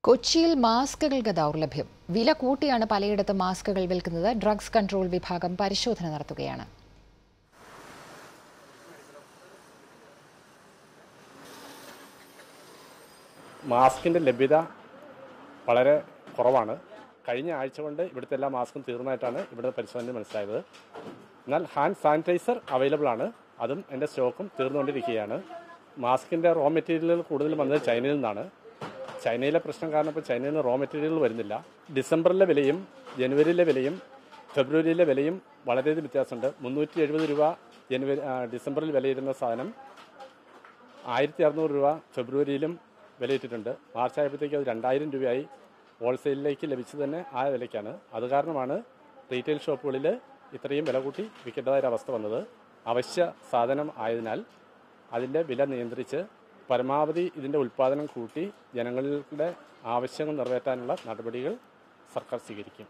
കൊച്ചിയിൽ മാസ്കുകൾക്ക് ദൗർലഭ്യം വില കൂട്ടിയാണ് പലയിടത്തും മാസ്കുകൾ വിൽക്കുന്നത് ഡ്രഗ്സ് കൺട്രോൾ വിഭാഗം പരിശോധന നടത്തുകയാണ് മാസ്കിൻ്റെ ലഭ്യത വളരെ കുറവാണ് കഴിഞ്ഞ ആഴ്ച കൊണ്ട് ഇവിടുത്തെ എല്ലാ മാസ്കും തീർന്നതായിട്ടാണ് ഇവിടുത്തെ പരിശോധനയിൽ മനസ്സിലായത് എന്നാൽ ഹാൻഡ് സാനിറ്റൈസർ അവൈലബിൾ ആണ് അതും എൻ്റെ സ്റ്റോക്കും തീർന്നുകൊണ്ടിരിക്കുകയാണ് മാസ്കിൻ്റെ റോ മെറ്റീരിയലുകൾ കൂടുതലും വന്നത് ചൈനയിൽ നിന്നാണ് ചൈനയിലെ പ്രശ്നം കാരണം ഇപ്പോൾ ചൈനയിൽ നിന്ന് റോ മെറ്റീരിയൽ വരുന്നില്ല ഡിസംബറിലെ വിലയും ജനുവരിയിലെ വിലയും ഫെബ്രുവരിയിലെ വിലയും വളരെയധികം വ്യത്യാസമുണ്ട് മുന്നൂറ്റി എഴുപത് രൂപ ജനുവരി ആ, ഡിസംബറിൽ വിലയിരുന്ന സാധനം ആയിരത്തി അറുന്നൂറ് രൂപ ഫെബ്രുവരിയിലും വിലയിട്ടിട്ടുണ്ട് മാർച്ച് ആയപ്പോഴത്തേക്ക് അത് രണ്ടായിരം രൂപയായി ഹോൾസെയിലിലേക്ക് ലഭിച്ചത് തന്നെ ആ വിലയ്ക്കാണ് അത് കാരണമാണ് റീറ്റെയിൽ ഷോപ്പുകളിൽ ഇത്രയും വില കൂട്ടി വിൽക്കേണ്ടതായ അവസ്ഥ വന്നത് അവശ്യ സാധനം ആയതിനാൽ അതിൻ്റെ വില നിയന്ത്രിച്ച് പരമാവധി ഇതിൻ്റെ ഉൽപ്പാദനം കൂട്ടി ജനങ്ങളുടെ ആവശ്യങ്ങൾ നിറവേറ്റാനുള്ള നടപടികൾ സർക്കാർ സ്വീകരിക്കും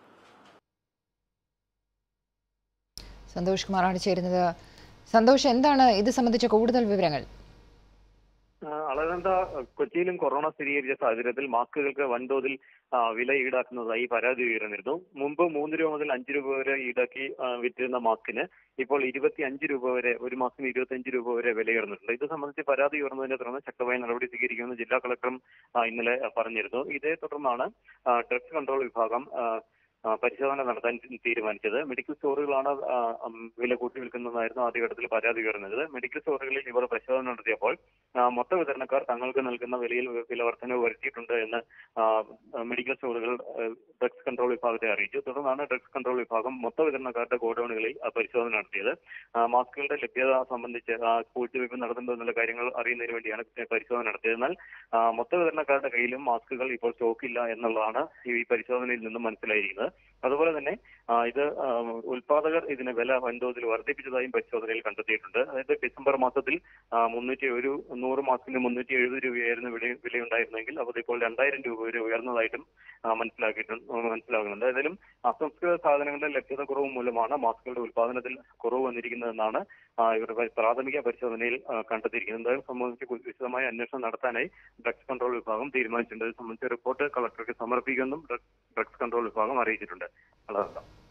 സന്തോഷ് കുമാറാണ് ചേരുന്നത് സന്തോഷ് എന്താണ് ഇത് സംബന്ധിച്ച കൂടുതൽ വിവരങ്ങൾ ആ, അളകനന്ദ കൊച്ചിയിലും കൊറോണ സ്ഥിരീകരിച്ച സാഹചര്യത്തിൽ മാസ്കുകൾക്ക് വൻതോതിൽ ആ, വില ഈടാക്കുന്നതായി പരാതി ഉയർന്നിരുന്നു മുമ്പ് മൂന്ന് രൂപ മുതൽ അഞ്ച് രൂപ വരെ ഈടാക്കി ആ, വിറ്റിരുന്ന മാസ്കിന് ഇപ്പോൾ ഇരുപത്തി അഞ്ച് രൂപ വരെ ഒരു മാസ്കിന് ഇരുപത്തി അഞ്ച് രൂപ വരെ വില ഉയർന്നിട്ടുണ്ട് ഇത് സംബന്ധിച്ച് പരാതി ഉയർന്നതിനെ തുടർന്ന് ശക്തമായ നടപടി സ്വീകരിക്കുമെന്ന് ജില്ലാ കളക്ടറും ആ, ഇന്നലെ പറഞ്ഞിരുന്നു ഇതേ തുടർന്നാണ് ആ, ഡ്രഗ്സ് കൺട്രോൾ വിഭാഗം ആ, ആ, പരിശോധന നടത്താൻ തീരുമാനിച്ചത് മെഡിക്കൽ സ്റ്റോറുകളാണ് ആ, ഉം, വില കൂട്ടി വിൽക്കുന്നതായിരുന്നു ആദ്യഘട്ടത്തിൽ പരാതി ഉയർന്നത് മെഡിക്കൽ സ്റ്റോറുകളിൽ ഇവർ പരിശോധന നടത്തിയപ്പോൾ ആ, മൊത്ത വിതരണക്കാർ തങ്ങൾക്ക് നൽകുന്ന വിലയിൽ വില വർധനവ് വരുത്തിയിട്ടുണ്ട് എന്ന് ആ, മെഡിക്കൽ സ്റ്റോറുകൾ ആ, ഡ്രഗ്സ് കൺട്രോൾ വിഭാഗത്തെ അറിയിച്ചു തുടർന്നാണ് ഡ്രഗ്സ് കൺട്രോൾ വിഭാഗം മൊത്ത വിതരണക്കാരുടെ ഗോഡൌണുകളിൽ ആ, പരിശോധന നടത്തിയത് ആ, മാസ്കുകളുടെ ലഭ്യത സംബന്ധിച്ച് ആ, പൂഴ്ത്തിവയ്പ് നടത്തുന്നുണ്ടോ എന്നുള്ള കാര്യങ്ങൾ അറിയുന്നതിന് വേണ്ടിയാണ് പരിശോധന നടത്തിയത് എന്നാൽ ആ, മൊത്ത വിതരണക്കാരുടെ കയ്യിലും മാസ്കുകൾ ഇപ്പോൾ സ്റ്റോക്കില്ല എന്നുള്ളതാണ് ഈ പരിശോധനയിൽ നിന്നും മനസ്സിലായിരിക്കുന്നത് അതുപോലെ തന്നെ ആ, ഇത് ആ, ഉൽപാദകർ ഇതിന് വില വൻതോതിൽ വർദ്ധിപ്പിച്ചതായും പരിശോധനയിൽ കണ്ടെത്തിയിട്ടുണ്ട് അതായത് ഡിസംബർ മാസത്തിൽ മുന്നൂറ്റി ഒരു നൂറ് മാസത്തിന് മുന്നൂറ്റി എഴുപത് രൂപയായിരുന്നു വില വിലയുണ്ടായിരുന്നെങ്കിൽ അത് ഇപ്പോൾ രണ്ടായിരം രൂപ വരെ ഉയർന്നതായിട്ടും ആ, മനസ്സിലാക്കിയിട്ടുണ്ട് മനസ്സിലാകുന്നുണ്ട് ഏതായാലും അസംസ്കൃത സാധനങ്ങളുടെ ലഭ്യത കുറവ് മൂലമാണ് മാസ്കുകളുടെ ഉൽപാദനത്തിൽ കുറവ് വന്നിരിക്കുന്നതെന്നാണ് ആ, ഇവരുടെ പ്രാഥമിക പരിശോധനയിൽ ആ, കണ്ടെത്തിയിരിക്കുന്നത് ഇത് സംബന്ധിച്ച് കു- വിശദമായ അന്വേഷണം നടത്താനായി ഡ്രഗ്സ് കൺട്രോൾ വിഭാഗം തീരുമാനിച്ചിട്ടുണ്ട് ഇത് സംബന്ധിച്ച റിപ്പോർട്ട് കളക്ടർക്ക് സമർപ്പിക്കുമെന്നും ഡ്രഗ്സ് കൺട്രോൾ വിഭാഗം അറിയിച്ചിട്ടുണ്ട് അതാണ്